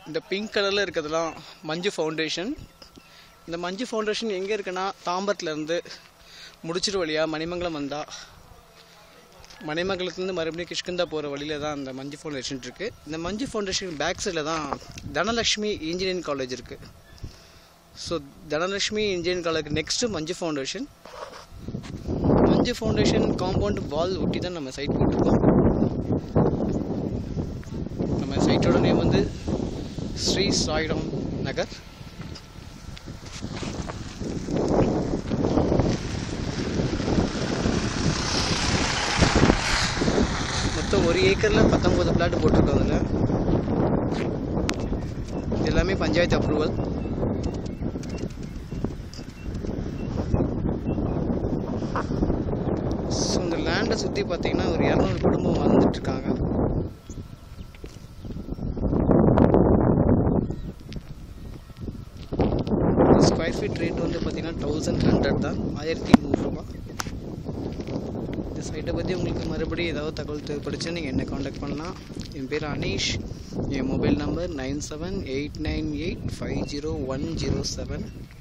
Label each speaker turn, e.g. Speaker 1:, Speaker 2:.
Speaker 1: இந்த பிங்க் கலரில் இருக்கிறதுலாம் மஞ்சு ஃபவுண்டேஷன் இந்த மஞ்சு ஃபவுண்டேஷன் எங்கே இருக்குன்னா தாம்பரத்துலேருந்து முடிச்சிட்டு வழியாக மணிமங்கலம் வந்தால் மணிமங்கலத்துலேருந்து மறுபடியும் கிஷ்கிந்தா போகிற வழியில் தான் அந்த மஞ்சு ஃபவுண்டேஷன் இருக்குது இந்த மஞ்சு ஃபவுண்டேஷன் பேக் சைடில் தான் தனலக்ஷ்மி இன்ஜினியரிங் காலேஜ் இருக்குது so Dhanalakshmi engineering college next Manju foundation Manju foundation compound wall ஒட்டி தான் நம்ம சைட் போட்டிருக்கோம் நம்ம சைட்டோட நேம் வந்து ஸ்ரீ சாய்ராம் நகர் மொத்தம் ஒரு ஏக்கரில் பத்தொம்பது பிளாட் போட்டிருக்கோம் அதில் இது எல்லாமே பஞ்சாயத்து அப்ரூவல் ஸோ இந்த லேண்டை சுற்றி பார்த்தீங்கன்னா ஒரு இரநூறு குடும்பம் வாழ்ந்துட்டு இருக்காங்க ஸ்கொயர் ஃபீட் ரேட் வந்து பார்த்தீங்கன்னா தௌசண்ட் ஹண்ட்ரட் தான் ஆயிரத்தி நூறுரூவா இந்த சைட்டை பற்றி உங்களுக்கு மறுபடியும் ஏதாவது தகவல் தேவைப்படுச்சு நீங்கள் என்ன காண்டாக்ட் பண்ணலாம் என் பேர் அனீஷ் என் mobile number nine seven eight nine eight five zero one zero seven